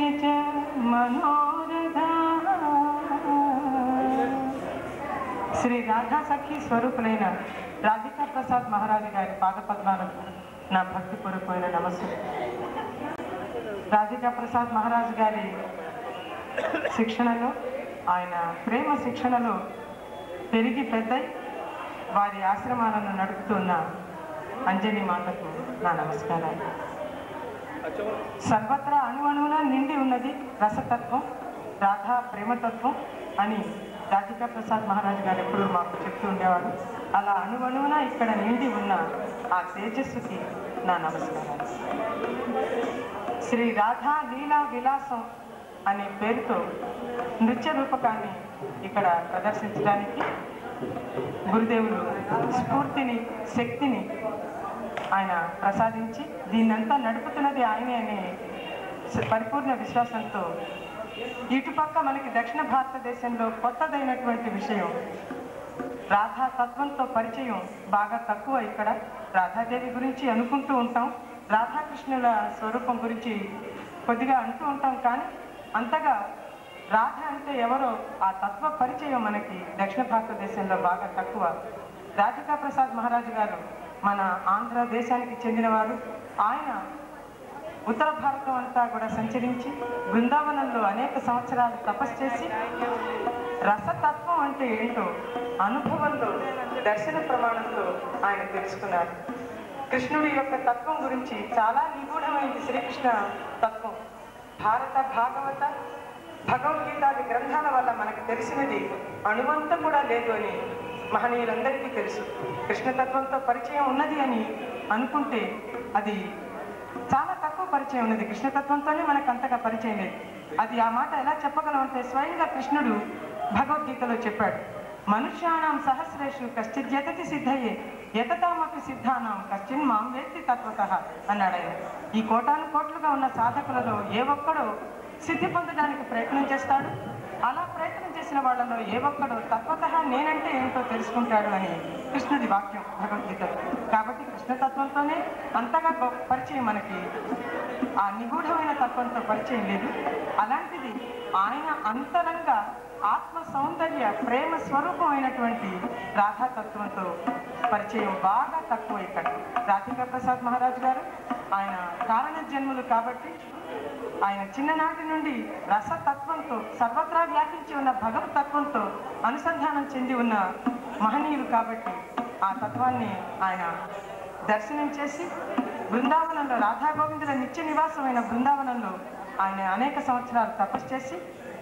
च మనోరథ శ్రీ రాధా సఖి స్వరూపులైన రాధికా ప్రసాద్ మహారాజు గారి పాదపద్మాలకు నా భక్తిపూర్వకమైన నమస్సు రాధికా ప్రసాద్ మహారాజు గారి శిక్షణలో ఆయన ప్రేమ శిక్షణలో పెరిగి పెద్దై వారి ఆశ్రమాలను నడుపుతున్న అంజని మాతకు నా నమస్కారాలు సర్వత్రా అణువణువున నిండి ఉన్నది రసతత్వం రాధా ప్రేమతత్వం అని రాధికా ప్రసాద్ మహారాజ్ గారు ఎప్పుడు మాకు చెప్తూ ఉండేవాడు అలా అణువణువున ఇక్కడ నిండి ఉన్న ఆ తేజస్సుకి నా నమస్కారాలు శ్రీ రాధా లీలా విలాసం అనే పేరుతో నృత్య రూపకాన్ని ఇక్కడ ప్రదర్శించడానికి గురుదేవులు స్ఫూర్తిని శక్తిని ఆయన ప్రసాదించి దీన్నంతా నడుపుతున్నది ఆయనే అనే స- పరిపూర్ణ విశ్వాసంతో ఇటుపక్క మనకి దక్షిణ భారతదేశంలో కొత్తదైనటువంటి విషయం రాధా తత్వంతో పరిచయం బాగా తక్కువ ఇక్కడ రాధాదేవి గురించి అనుకుంటూ ఉంటాం రాధాకృష్ణుల స్వరూపం గురించి కొద్దిగా అంటూ ఉంటాం కానీ అంతగా రాధ అంటే ఎవరో ఆ తత్వ పరిచయం మనకి దక్షిణ భారతదేశంలో బాగా తక్కువ రాధికా ప్రసాద్ మహారాజు గారు మన ఆంధ్ర దేశానికి చెందినవారు ఆయన ఉత్తర భారతం అంతా కూడా సంచరించి బృందావనంలో అనేక సంవత్సరాలు తపస్సు చేసి రసతత్వం అంటే ఏంటో అనుభవంలో దర్శన ప్రమాణంలో ఆయన తెలుసుకున్నారు కృష్ణుడి యొక్క తత్వం గురించి చాలా నిగూఢమైంది శ్రీకృష్ణ తత్వం భారత భాగవత భగవద్గీతాది గ్రంథాల వల్ల మనకు తెలిసినది అణువంత కూడా లేదు అని మహనీయులందరికీ తెలుసు కృష్ణతత్వంతో పరిచయం ఉన్నది అని అనుకుంటే అది చాలా తక్కువ పరిచయం ఉన్నది కృష్ణతత్వంతోనే మనకు అంతగా పరిచయం లేదు అది ఆ మాట ఎలా చెప్పగలం అంటే స్వయంగా కృష్ణుడు భగవద్గీతలో చెప్పాడు మనుష్యాణం సహస్రేషు కశ్చిత్ యతతి సిద్ధయే యతతామపి సిద్ధానాం కశ్చిన్ మాం వేత్తి తత్వత అన్నాడు ఆయన ఈ కోటాను కోట్లుగా ఉన్న సాధకులలో ఏ ఒక్కడో సిద్ధి పొందడానికి ప్రయత్నం చేస్తాడు అలా ప్రయత్నం చేసిన వాళ్ళలో ఏ ఒక్కడు తత్వత నేనంటే ఏంటో తెలుసుకుంటాడు అని కృష్ణుడి వాక్యం భగవద్గీతలో కాబట్టి కృష్ణతత్వంతోనే అంతగా గొప్ప పరిచయం మనకి ఆ నిగూఢమైన తత్వంతో పరిచయం లేదు అలాంటిది ఆయన అంతరంగ ఆత్మ సౌందర్య ప్రేమ స్వరూపం అయినటువంటి రాధా తత్వంతో పరిచయం బాగా తక్కువ ఇక్కడ రాధికా ప్రసాద్ మహారాజ్ గారు ఆయన కారణ జన్ములు కాబట్టి ఆయన చిన్ననాటి నుండి రసతత్వంతో సర్వత్రా వ్యాపించి ఉన్న భగవత్ తత్వంతో అనుసంధానం చెంది ఉన్న మహనీయులు కాబట్టి ఆ తత్వాన్ని ఆయన దర్శనం చేసి బృందావనంలో రాధా గోవిందుల నిత్య నివాసమైన బృందావనంలో ఆయన అనేక సంవత్సరాలు తపస్సు చేసి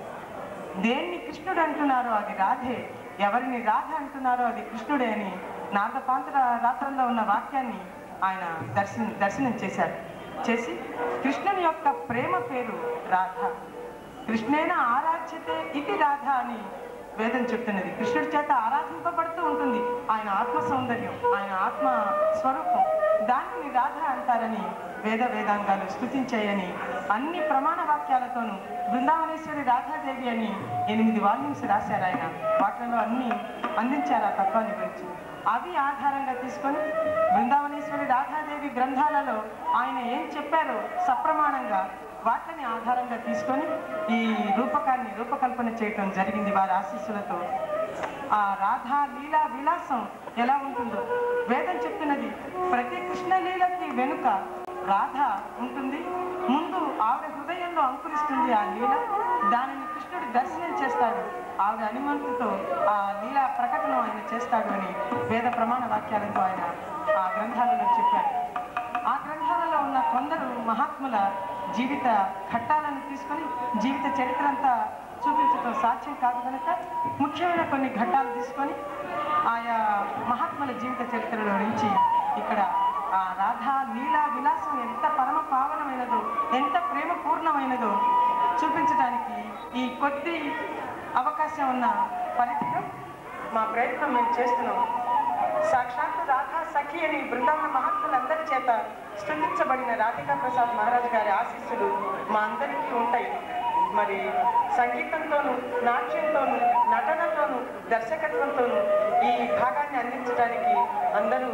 దేన్ని కృష్ణుడు అంటున్నారో అది రాధే ఎవరిని రాధ అంటున్నారో అది కృష్ణుడే అని నాగపాంతర రాత్రంలో ఉన్న వాక్యాన్ని ఆయన దర్శనం దర్శనం చేశారు చేసి కృష్ణుని యొక్క ప్రేమ పేరు రాధ కృష్ణేన ఆరాధ్యతే ఇది రాధ అని వేదం చెప్తున్నది కృష్ణుడి చేత ఆరాధింపబడుతూ ఉంటుంది ఆయన ఆత్మ సౌందర్యం ఆయన ఆత్మ స్వరూపం దానిని రాధ అంటారని వేద వేదాంగాలు స్థుతించాయని అన్ని ప్రమాణ వాక్యాలతోనూ బృందావనేశ్వరి రాధాదేవి అని ఎనిమిది వాల్యూమ్స్ రాశారు ఆయన వాటిలో అన్ని అందించారు ఆ తత్వాన్ని గురించి అవి ఆధారంగా తీసుకొని బృందావనేశ్వరి రాధాదేవి గ్రంథాలలో ఆయన ఏం చెప్పారో సప్రమాణంగా వాటిని ఆధారంగా తీసుకొని ఈ రూపకాన్ని రూపకల్పన చేయటం జరిగింది వారి ఆశీస్సులతో ఆ రాధా లీలా విలాసం ఎలా ఉంటుందో వేదం చెప్తున్నది ప్రతి కృష్ణ లీలకి వెనుక రాధ ఉంటుంది ముందు ఆవిడ హృదయంలో అంకురిస్తుంది ఆ లీల దానిని కృష్ణుడు దర్శనం చేస్తాడు ఆవిడ అనుమతితో ఆ లీలా ప్రకటన ఆయన చేస్తాడు అని వేద ప్రమాణ వాక్యాలతో ఆయన ఆ గ్రంథాలలో చెప్పాడు ఆ గ్రంథాలలో ఉన్న కొందరు మహాత్ముల జీవిత ఘట్టాలను తీసుకొని జీవిత చరిత్ర అంతా చూపించడం సాధ్యం కాదు కనుక ముఖ్యమైన కొన్ని ఘట్టాలు తీసుకొని ఆయా మహాత్ముల జీవిత చరిత్రలో నుంచి ఇక్కడ ఆ రాధా లీలా విలాసం ఎంత పరమ పావనమైనదో ఎంత ప్రేమపూర్ణమైనదో చూపించడానికి ఈ కొద్ది అవకాశం ఉన్న పరిధిలో మా ప్రయత్నం మేము చేస్తున్నాం సాక్షాత్తు రాధా సఖి అని బృందావన మహాత్ములందరి చేత స్థుతించబడిన రాధికా ప్రసాద్ మహారాజ్ గారి ఆశీస్సులు మా అందరికీ ఉంటాయి మరి సంగీతంతోనూ నాట్యంతోనూ నటనతోనూ దర్శకత్వంతోనూ ఈ భాగాన్ని అందించడానికి అందరూ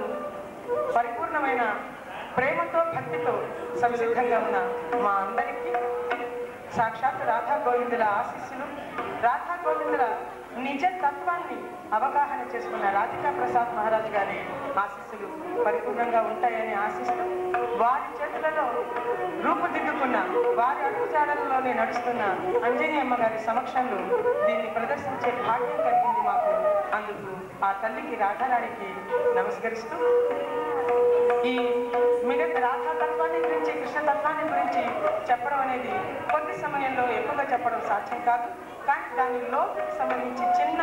పరిపూర్ణమైన ప్రేమతో భక్తితో సంసిద్ధంగా ఉన్న మా అందరికీ సాక్షాత్ రాధా గోవిందుల ఆశీస్సులు రాధా గోవిందుల నిజ తత్వాన్ని అవగాహన చేసుకున్న రాధికా ప్రసాద్ మహారాజ్ గారి ఆశీస్సులు పరిపూర్ణంగా ఉంటాయని ఆశిస్తూ వారి చేతులలో రూపుదిద్దుకున్న వారి అడుగుజాడలలోనే నడుస్తున్న అంజని అమ్మ గారి సమక్షంలో దీన్ని ప్రదర్శించే భాగ్యం కలిగింది మాకు అందుకు ఆ తల్లికి రాధారాణికి నమస్కరిస్తూ ఈ మిగతా రాధా తత్వాన్ని గురించి కృష్ణ తత్వాన్ని గురించి చెప్పడం అనేది కొద్ది సమయంలో ఎక్కువగా చెప్పడం సాధ్యం కాదు కానీ దాని లోతుకి సంబంధించి చిన్న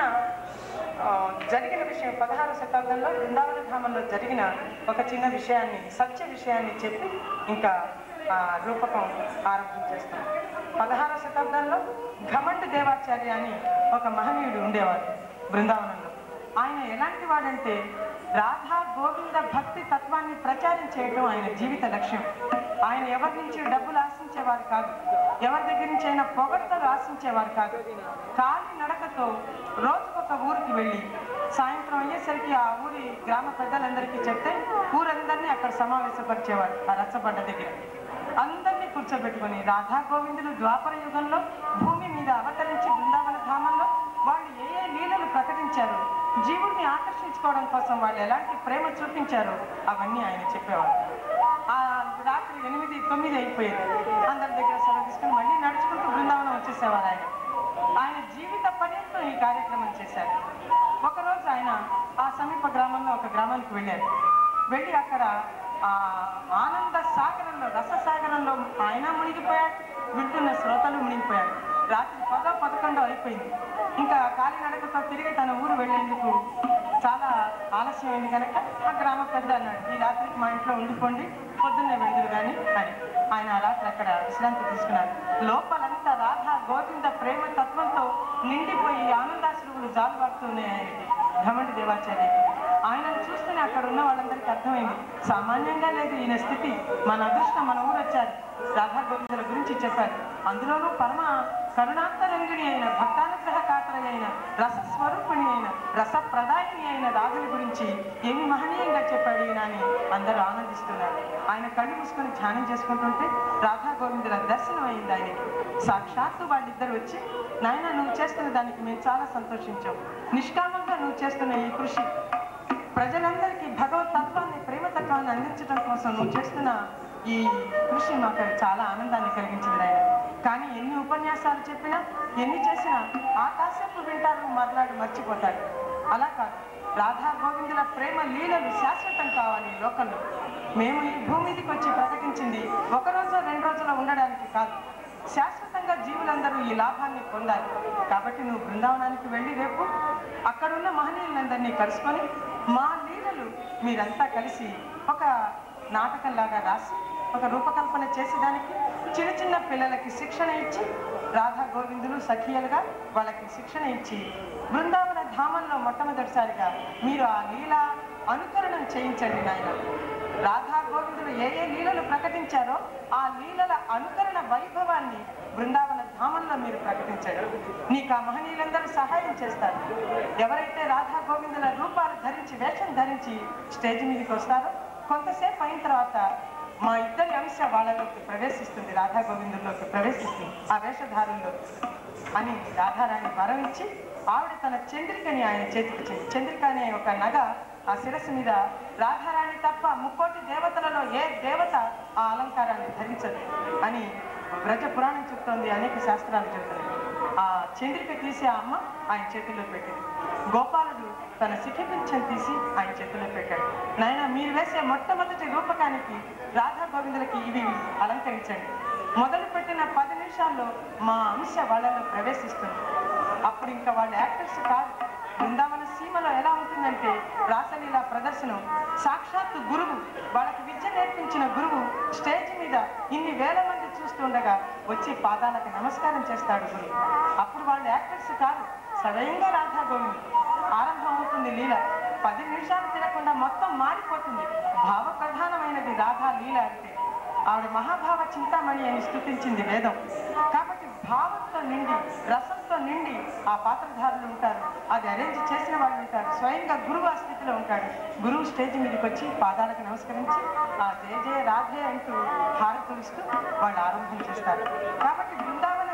ఆ, జరిగిన విషయం పదహారు శతాబ్దంలో బృందావన ధామంలో జరిగిన ఒక చిన్న విషయాన్ని సత్య విషయాన్ని చెప్పి ఇంకా ఆ, రూపకం ఆరంభం చేస్తాం పదహారవ శతాబ్దంలో ఘమంట దేవాచార్య అని ఒక మహనీయుడు ఉండేవాడు బృందావనంలో ఆయన ఎలాంటి వాడంటే రాధా గోవింద భక్తి తత్వాన్ని ప్రచారం చేయడం ఆయన జీవిత లక్ష్యం ఆయన ఎవరి నుంచి డబ్బులు ఆశించేవారు కాదు ఎవరి దగ్గర నుంచి అయినా పొగడ్తలు ఆశించేవారు కాదు కాలి నడకతో రోజుకొక ఊరికి వెళ్ళి సాయంత్రం అయ్యేసరికి ఆ ఊరి గ్రామ పెద్దలందరికీ చెప్తే ఊరందరినీ అక్కడ సమావేశపరిచేవాడు ఆ రచ్చబండ దగ్గర అందరినీ కూర్చోబెట్టుకొని రాధా గోవిందులు ద్వాపర యుగంలో భూమి మీద అవతరించి బృందావన ధామంలో వాళ్ళు ఏ ఏ లీలలు ప్రకటించారు జీవుడిని ఆకర్షించుకోవడం కోసం వాళ్ళు ఎలాంటి ప్రేమ చూపించారో అవన్నీ ఆయన చెప్పేవాడు ఆ రాత్రి ఎనిమిది తొమ్మిది అయిపోయేది అందరి దగ్గర సెలవు తీసుకుని మళ్ళీ నడుచుకుంటూ బృందావనం వచ్చేసేవారు ఆయన ఆయన జీవిత పర్యంతం ఈ కార్యక్రమం చేశారు ఒకరోజు ఆయన ఆ సమీప గ్రామంలో ఒక గ్రామానికి వెళ్ళారు వెళ్ళి అక్కడ ఆ ఆనంద సాగరంలో రస సాగరంలో ఆయన మునిగిపోయాడు వింటున్న శ్రోతలు మునిగిపోయాడు రాత్రి పదో పదకొండో అయిపోయింది ఇంకా కాలినడకతో తిరిగి తన ఊరు వెళ్ళేందుకు చాలా ఆలస్యమైంది కనుక ఆ గ్రామ పెద్ద అన్నాడు ఈ రాత్రికి మా ఇంట్లో ఉండిపోండి పొద్దున్నే వెళ్దురు కానీ అని ఆయన ఆ రాత్రి అక్కడ విశ్రాంతి తీసుకున్నారు లోపలంతా రాధా గోవింద ప్రేమ తత్వంతో నిండిపోయి ఆనందాశ్రువులు జాలువాడుతూనే ఆయనకి ధమండి దేవాచార్యకి ఆయనను చూస్తేనే అక్కడ ఉన్న వాళ్ళందరికీ అర్థమైంది సామాన్యంగా లేదు ఈయన స్థితి మన అదృష్టం మన ఊరు వచ్చారు రాధా గోవిందుల గురించి చెప్పారు అందులోనూ పరమ కరుణాంతరంగిణి అయిన భక్తానుగ్రహ కాతర అయిన రస స్వరూపిణి అయిన రస ప్రదాయిని అయిన రాధుల గురించి ఏమి మహనీయంగా చెప్పాడు ఈయన అని అందరూ ఆనందిస్తున్నారు ఆయన కళ్ళు మూసుకొని ధ్యానం చేసుకుంటుంటే రాధా గోవిందుల దర్శనం అయింది ఆయనకి సాక్షాత్తు వాళ్ళిద్దరు వచ్చి నాయన నువ్వు చేస్తున్న దానికి మేము చాలా సంతోషించాం నిష్కామంగా నువ్వు చేస్తున్న ఈ కృషి ప్రజలందరికీ భగవత్ తత్వాన్ని ప్రేమ తత్వాన్ని అందించడం కోసం నువ్వు చేస్తున్న ఈ కృషి మాకు చాలా ఆనందాన్ని కలిగించింది ఆయన కానీ ఎన్ని ఉపన్యాసాలు చెప్పినా ఎన్ని చేసినా ఆ కాసేపు వింటారు మాట్లాడి మర్చిపోతారు అలా కాదు రాధా గోవిందుల ప్రేమ లీలలు శాశ్వతం కావాలి ఈ లోకంలో మేము ఈ భూమి మీదకి వచ్చి ప్రకటించింది ఒక రోజు రెండు రోజులు ఉండడానికి కాదు శాశ్వతంగా జీవులందరూ ఈ లాభాన్ని పొందాలి కాబట్టి నువ్వు బృందావనానికి వెళ్ళి రేపు అక్కడున్న మహనీయులందరినీ కలుసుకొని మా లీలలు మీరంతా కలిసి ఒక నాటకంలాగా రాసి ఒక రూపకల్పన చేసేదానికి చిన్న చిన్న పిల్లలకి శిక్షణ ఇచ్చి రాధా గోవిందులు సఖియలుగా వాళ్ళకి శిక్షణ ఇచ్చి బృందావన ధామంలో మొట్టమొదటిసారిగా మీరు ఆ లీల అనుకరణం చేయించండి నాయన రాధా గోవిందులు ఏ ఏ లీలలు ప్రకటించారో ఆ లీలల అనుకరణ వైభవాన్ని బృందావన ధామంలో మీరు ప్రకటించండి నీకు ఆ మహనీయులందరూ సహాయం చేస్తారు ఎవరైతే రాధా గోవిందుల రూపాలు ధరించి వేషం ధరించి స్టేజ్ మీదకి వస్తారో కొంతసేపు అయిన తర్వాత మా ఇద్దరి అంశ వాళ్ళలోకి ప్రవేశిస్తుంది రాధా గోవిందుల్లోకి ప్రవేశిస్తుంది ఆ వేషధారుల్లో అని రాధారాణి వరం ఇచ్చి ఆవిడ తన చంద్రికని ఆయన చేతికిచ్చింది చంద్రిక అనే ఒక నగ ఆ శిరస్సు మీద రాధారాణి తప్ప ముక్కోటి దేవతలలో ఏ దేవత ఆ అలంకారాన్ని ధరించదు అని వ్రజ పురాణం చెప్తోంది అనేక శాస్త్రాలు చెప్తున్నాయి ఆ చంద్రిక తీసి ఆ అమ్మ ఆయన చేతుల్లో పెట్టింది గోపాలుడు తన శిఖిపించని తీసి ఆయన చేతుల్లో పెట్టాడు నాయన మీరు వేసే మొట్టమొదటి రూపకానికి రాధా గోవిందులకి ఇవి అలంకరించండి మొదలు పెట్టిన పది నిమిషాల్లో మా అంశ వాళ్ళలో ప్రవేశిస్తుంది అప్పుడు ఇంకా వాళ్ళు యాక్టర్స్ కాదు బృందావన సీమలో ఎలా ఉంటుందంటే రాసలీల ప్రదర్శనం సాక్షాత్తు గురువు వాళ్ళకి విద్య నేర్పించిన గురువు స్టేజ్ మీద ఇన్ని వేల మంది చూస్తుండగా వచ్చి పాదాలకు నమస్కారం చేస్తాడు గురువు అప్పుడు వాళ్ళు యాక్టర్స్ కాదు స్వయంగా రాధా గోవింద్ ఆరంభం అవుతుంది లీల పది నిమిషాలు తినకుండా మొత్తం మారిపోతుంది భావ ప్రధానమైనది రాధా లీల అంటే ఆవిడ మహాభావ చింతామణి అని స్థుతించింది వేదం కాబట్టి భావంతో నిండి రసంతో నిండి ఆ పాత్రధారులు ఉంటారు అది అరేంజ్ చేసిన వాళ్ళు ఉంటారు స్వయంగా గురువు ఆ స్థితిలో ఉంటాడు గురువు స్టేజ్ మీదకి వచ్చి పాదాలకు నమస్కరించి ఆ జయ జయ రాధే అంటూ హారతులిస్తూ వాళ్ళు ఆరంభం చేస్తారు కాబట్టి బృందావన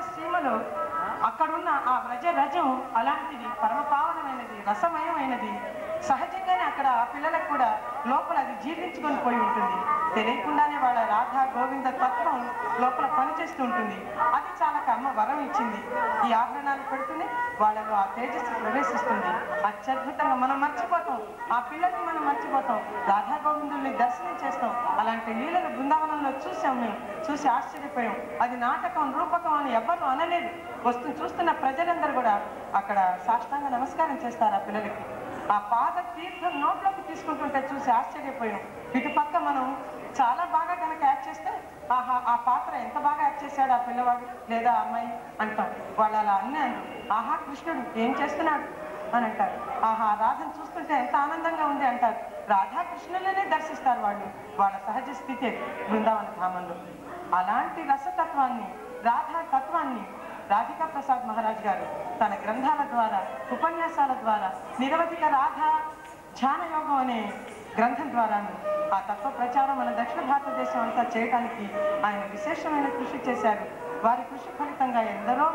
అక్కడున్న ఆ వ్రజ రజం అలాంటిది పరమపావనమైనది రసమయమైనది సహజంగానే అక్కడ ఆ పిల్లలకు కూడా లోపల అది జీర్ణించుకొని పోయి ఉంటుంది తెలియకుండానే వాళ్ళ రాధా గోవింద తత్వం లోపల పనిచేస్తూ ఉంటుంది అది చాలక అమ్మ వరం ఇచ్చింది ఈ ఆభరణాలు పెడుతూనే వాళ్ళలో ఆ తేజస్సు ప్రవేశిస్తుంది అత్యద్భుతంగా మనం మర్చిపోతాం ఆ పిల్లల్ని మనం మర్చిపోతాం రాధా గోవిందుల్ని దర్శనం చేస్తాం అలాంటి లీలలు బృందావనంలో చూసాం మేము చూసి ఆశ్చర్యపోయాం అది నాటకం రూపకం అని ఎవ్వరూ అనలేదు వస్తు చూస్తున్న ప్రజలందరూ కూడా అక్కడ సాష్టాంగ నమస్కారం చేస్తారు ఆ పిల్లలకి ఆ పాద తీర్థం నోట్లోకి తీసుకుంటుంటే చూసి ఆశ్చర్యపోయాం ఇటుపక్క మనం చాలా బాగా కనుక యాక్ట్ చేస్తే ఆహా ఆ పాత్ర ఎంత బాగా యాక్ట్ చేశాడు ఆ పిల్లవాడు లేదా ఆ అమ్మాయి అంటాం వాళ్ళు అలా అన్నారు ఆహా కృష్ణుడు ఏం చేస్తున్నాడు అని అంటారు ఆహా రాధను చూస్తుంటే ఎంత ఆనందంగా ఉంది అంటారు రాధాకృష్ణులనే దర్శిస్తారు వాళ్ళు వాళ్ళ సహజ స్థితి అది బృందావన ధామంలో అలాంటి రసతత్వాన్ని రాధా తత్వాన్ని రాధికా ప్రసాద్ మహారాజ్ గారు తన గ్రంథాల ద్వారా ఉపన్యాసాల ద్వారా నిరవధిక రాధా ధ్యాన యోగం అనే గ్రంథం ద్వారాను ఆ తత్వ ప్రచారం మన దక్షిణ భారతదేశం అంతా చేయడానికి ఆయన విశేషమైన కృషి చేశారు వారి కృషి ఫలితంగా ఎందరో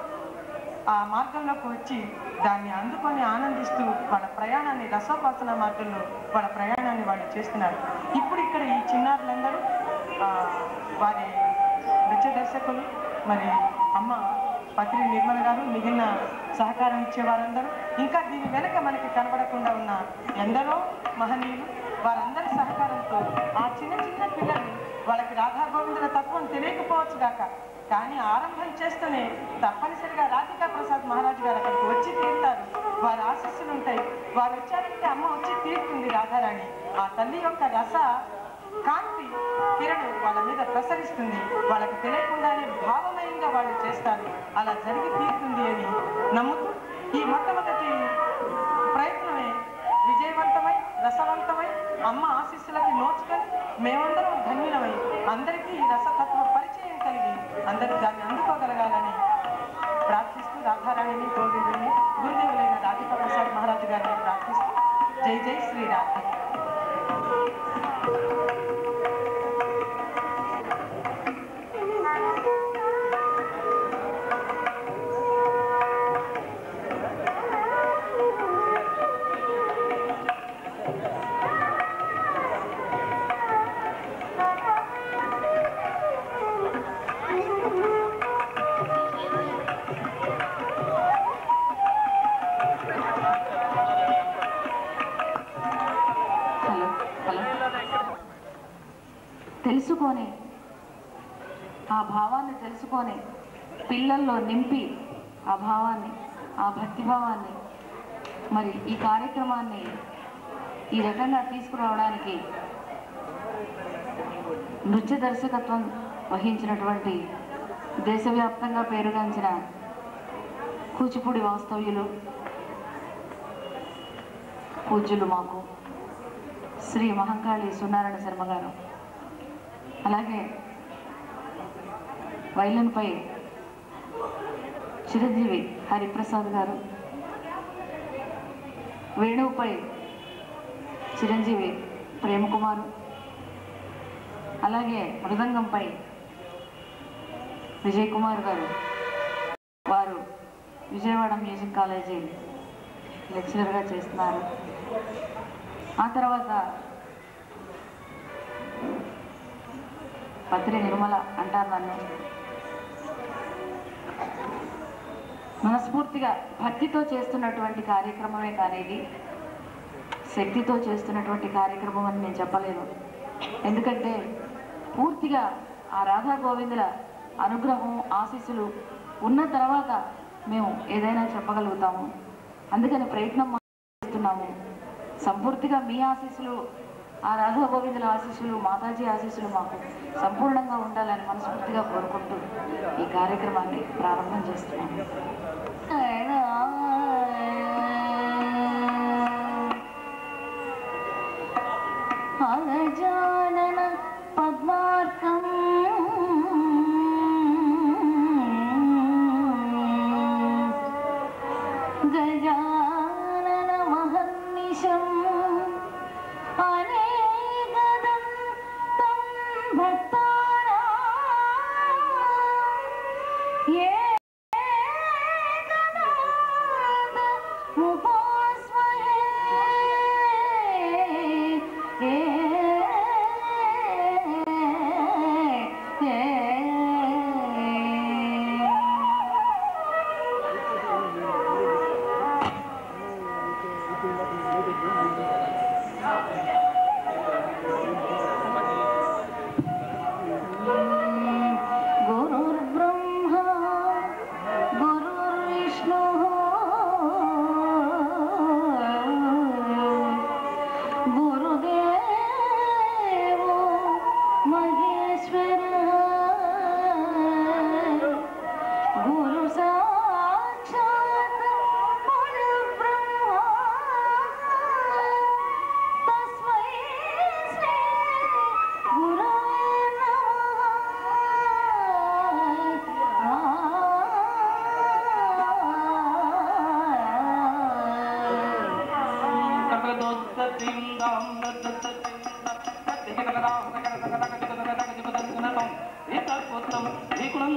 ఆ మార్గంలోకి వచ్చి దాన్ని అందుకొని ఆనందిస్తూ వాళ్ళ ప్రయాణాన్ని రసోపాసన మార్గంలో వాళ్ళ ప్రయాణాన్ని వాళ్ళు చేస్తున్నారు ఇప్పుడు ఇక్కడ ఈ చిన్నారులందరూ ఆ, వారి నృత్య దర్శకులు మరి అమ్మ పత్రి నిర్మల గారు మిగిలిన సహకారం ఇచ్చే వారందరూ ఇంకా దీని వెనక మనకి కనబడకుండా ఉన్న ఎందరో మహనీయులు వారందరి సహకారంతో ఆ చిన్న చిన్న పిల్లలు వాళ్ళకి రాధా గోవిందుల తత్వం తెలియకపోవచ్చు గాక కానీ ఆరంభం చేస్తూనే తప్పనిసరిగా రాధికా ప్రసాద్ మహారాజు గారు అక్కడికి వచ్చి తీరుతారు వారి ఆశస్సులు ఉంటాయి వారు వచ్చారంటే అమ్మ వచ్చి తీరుతుంది రాధారాణి ఆ తల్లి యొక్క రస కాంతి కిరణం వాళ్ళ మీద ప్రసరిస్తుంది వాళ్ళకి తెలియకుండానే భావమయంగా వాళ్ళు చేస్తారు అలా జరిగి తీరుతుంది అని నమ్ముతూ ఈ మొట్టమొదటి ప్రయత్నమే విజయవంతమై రసవంతమై అమ్మ ఆశీస్సులకి నోచుకొని మేమందరం ధన్యులమై అందరికీ ఈ రసతత్వ పరిచయం కలిగి అందరూ దాన్ని అందుకోగలగాలని ప్రార్థిస్తూ రాధారాణిని గోవిందుని గురుదేవులైన రాధికా ప్రసాద్ మహారాజు గారిని ప్రార్థిస్తూ జై జై శ్రీ రాధే హలో హలో తెలుసుకొని ఆ భావాన్ని తెలుసుకొని పిల్లల్లో నింపి ఆ భావాన్ని ఆ భక్తిభావాన్ని మరి ఈ కార్యక్రమాన్ని ఈ రకంగా తీసుకురావడానికి నృత్య దర్శకత్వం వహించినటువంటి దేశవ్యాప్తంగా పేరుగాంచిన కూచిపూడి వాస్తవ్యులు పూజ్యులు మాకు శ్రీ మహంకాళి సునారాయణ శర్మ గారు అలాగే వైలన్పై చిరంజీవి హరిప్రసాద్ గారు వేణువుపై చిరంజీవి ప్రేమకుమారు అలాగే మృదంగంపై విజయ్ కుమార్ గారు వారు విజయవాడ మ్యూజిక్ కాలేజీ లెక్చరర్గా చేస్తున్నారు ఆ తర్వాత పత్రి నిర్మల అంటారు నన్ను మనస్ఫూర్తిగా భక్తితో చేస్తున్నటువంటి కార్యక్రమమే కానీ ఇది శక్తితో చేస్తున్నటువంటి కార్యక్రమం అని నేను చెప్పలేను ఎందుకంటే పూర్తిగా ఆ రాధా గోవిందుల అనుగ్రహం ఆశీస్సులు ఉన్న తర్వాత మేము ఏదైనా చెప్పగలుగుతాము అందుకని ప్రయత్నం చేస్తున్నాము సంపూర్తిగా మీ ఆశీస్సులు ఆ రాధా గోవిందుల ఆశీస్సులు మాతాజీ ఆశీస్సులు మాకు సంపూర్ణంగా ఉండాలని మనస్ఫూర్తిగా కోరుకుంటూ ఈ కార్యక్రమాన్ని ప్రారంభం చేస్తున్నాము అగజానన పద్మార్కం గజానన మహర్నిశం అనేకదం తం భక్తానాం ఏకదంతం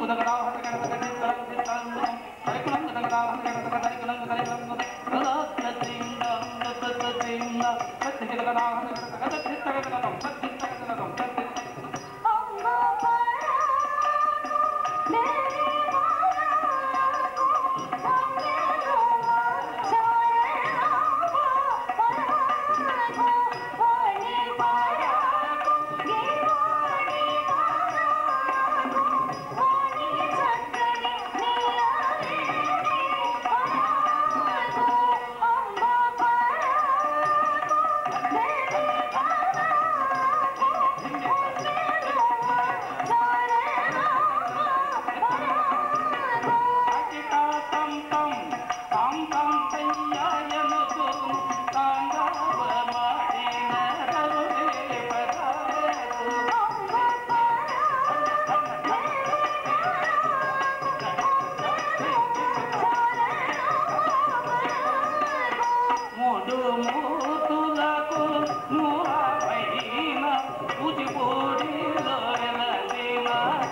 మూడు మూతులకు నూరాపైన కూచిపూడిలో ఎలసిన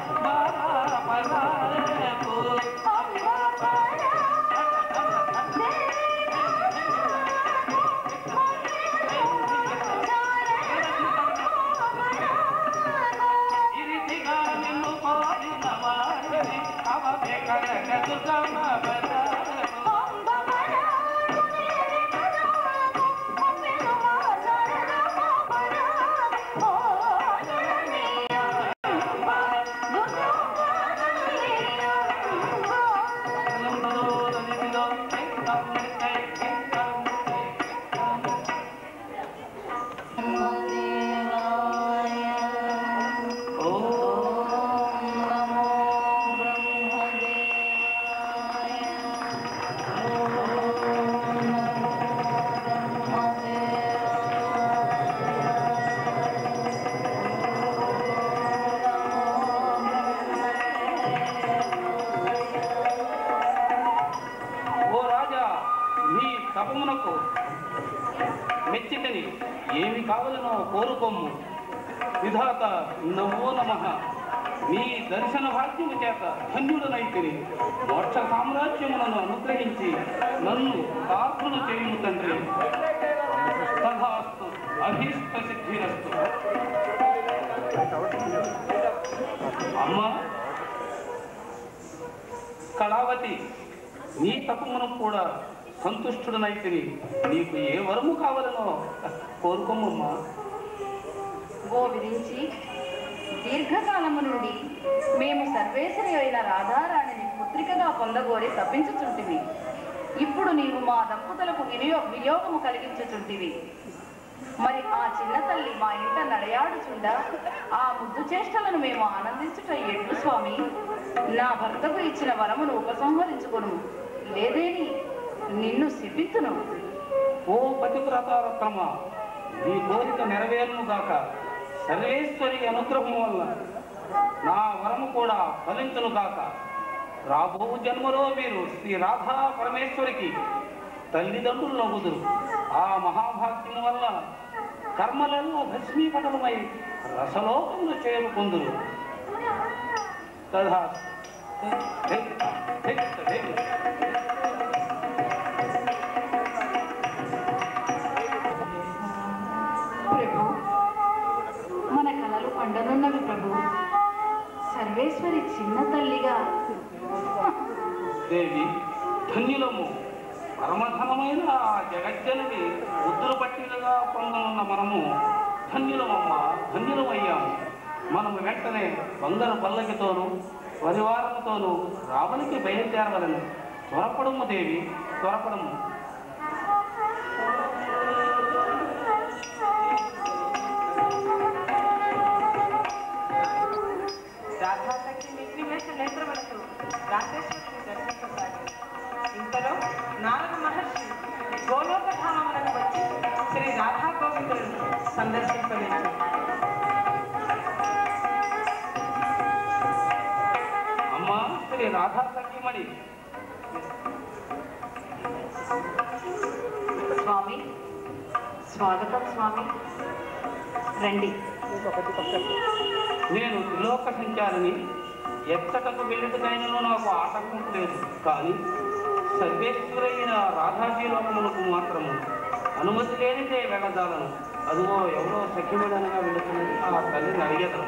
బాపలకు ఇరితిగా నిన్ను కోరిన వారిని అవబెకరక దుర్గమ్మ బలకు ఓ రాజా నీ తపమునకు మెచ్చితిని ఏమి కావలనో కోరుకోము విధాత నమో నమ నీ దర్శన భాగ్యము చేత ధన్యుడనైతిని మోక్ష సామ్రాజ్యములను అనుగ్రహించి నన్ను పాత్రులు చేయుము తండ్రి తథాస్తు అభీష్ట సిద్ధిరస్తు అమ్మా కళావతి నీ తపమును కూడా సంతుష్టుడనైతిని నీకు ఏ వరము కావాలనో కోరుకోమమ్మా ఓ విరించి దీర్ఘకాలము నుండి మేము సర్వేశ్వరి అయిన రాధారాణిని పుత్రికగా పొందగోరి తప్పించుచుంటివి ఇప్పుడు నీవు మా దంపతులకు వినియో వినియోగము కలిగించుచుంటివి మరి ఆ చిన్న తల్లి మా ఇంట నడయాడుచుండ ఆ ముద్దు చేష్టలను మేము ఆనందించుట ఎట్లు స్వామి నా భర్తకు ఇచ్చిన వరమును ఉపసంహరించుకొను లేదేని నిన్ను శిపించును ఓ పతివ్రతారత్నమ నీ కోరిక నెరవేరును గాక సర్వేశ్వరి అనుగ్రహం వల్ల నా వరము కూడా ఫలించును గాక రాబో జన్మలో మీరు శ్రీ రాధా పరమేశ్వరికి తల్లిదండ్రులు నవ్వుదురు ఆ మహాభాగ్యము వల్ల కర్మలలో భస్మీపటలమై రసలోకములు చేరుకొందురు తథా హే, హే, హే, హే. ప్రభు మన కలలు పండనున్నవి ప్రభు సర్వేశ్వరి చిన్న తల్లిగా దేవి ధన్యులము పరమధనమైన ఆ జగజ్జనని ముద్దులు పట్టినగా పొందనున్న మనము ధన్యులమమ్మ ధన్యులమయ్యాము మనము వెంటనే బంగారు పల్లకితోనూ పరివారముతోనూ రావణికి బయలుదేరవలను త్వరపడము దేవి త్వరపడము రాధాసఖి నిగ్నివేశ నేత్రములకు రాజేశ్వరుని దర్శించసాగారు ఇంతలో నారద మహర్షి గోలోకధామములకు వచ్చి శ్రీ రాధా గోవిందులను సందర్శింపలేదు అమ్మా శ్రీ రాధా సఖిమణి స్వామి స్వాగతం స్వామి రండి నేను త్రిలోక సంచారిని ఎచ్చటకు వెళ్ళటకైనను నాకు ఆటంకం లేదు కానీ సర్వేశ్వరైన రాధాజీ లోకమునకు మాత్రము అనుమతి లేనిదే వెళ్ళజాలను అదిగో ఎవరో సఖ్యమేడనగా వెళుతున్నది ఆ తల్లిని అడిగేదను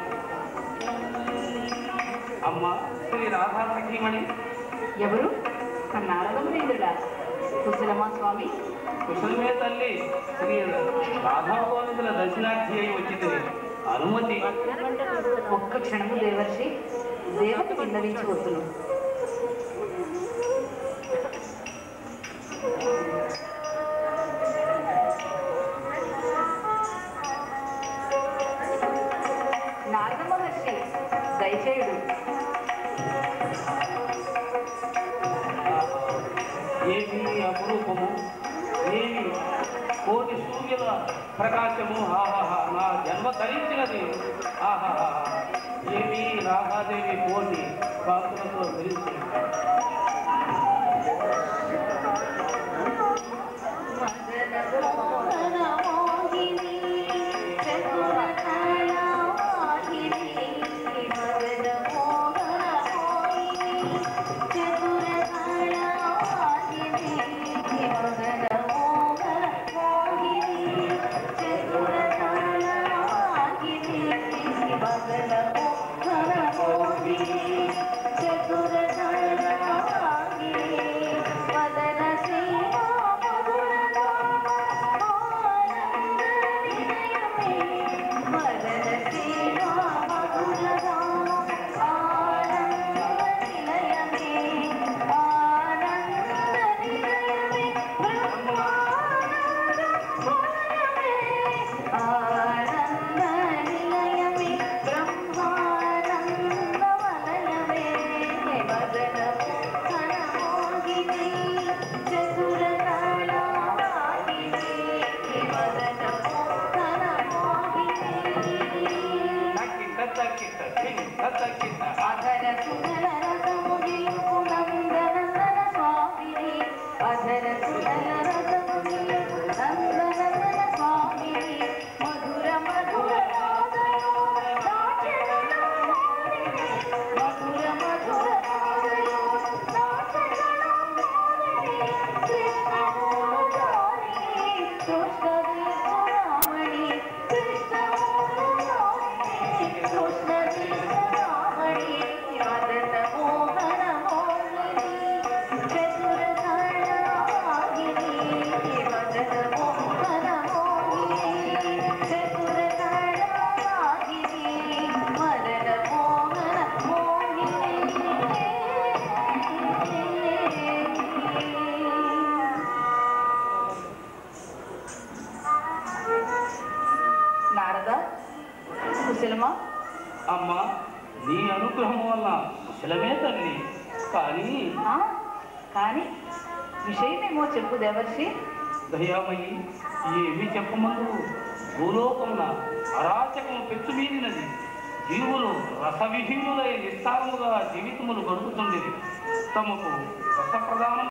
అమ్మ శ్రీ రాధా సఖీమణి ఎవరు నారదమునిందుడా కుశలమా స్వామి కుశలమే తల్లి శ్రీ రాధా గోవిందుల దర్శనార్థి అయి వచ్చింది అనుమతి ఒక్క క్షణము దేవర్షి దేవత విన్నవించి వద్దును నారద మహర్షి దయచేయుడు ఏమి అపురూపము ఏమి కోటి సూర్యుల ప్రకాశము ఆహాహా నా జన్మ ధరించినది ఆహాహా ఏమి రాధాదేవి కోటి కాకులతో ధరించినది తక్కిట తక్కిట కింట తక్కిట నారద కుశలమా అమ్మా నీ అనుగ్రహం వల్ల కుశలమే తల్లి కానీ ఆ, కానీ విషయమేమో చెప్పు దేవర్షి దయామయ్యి ఏమి చెప్పమందు భూలోకమున అరాచకము పెచ్చుమీరినది జీవులు రసవిహీనులై నిస్సారముగా జీవితములు గడుపుతుండేది తమకు రసప్రదానం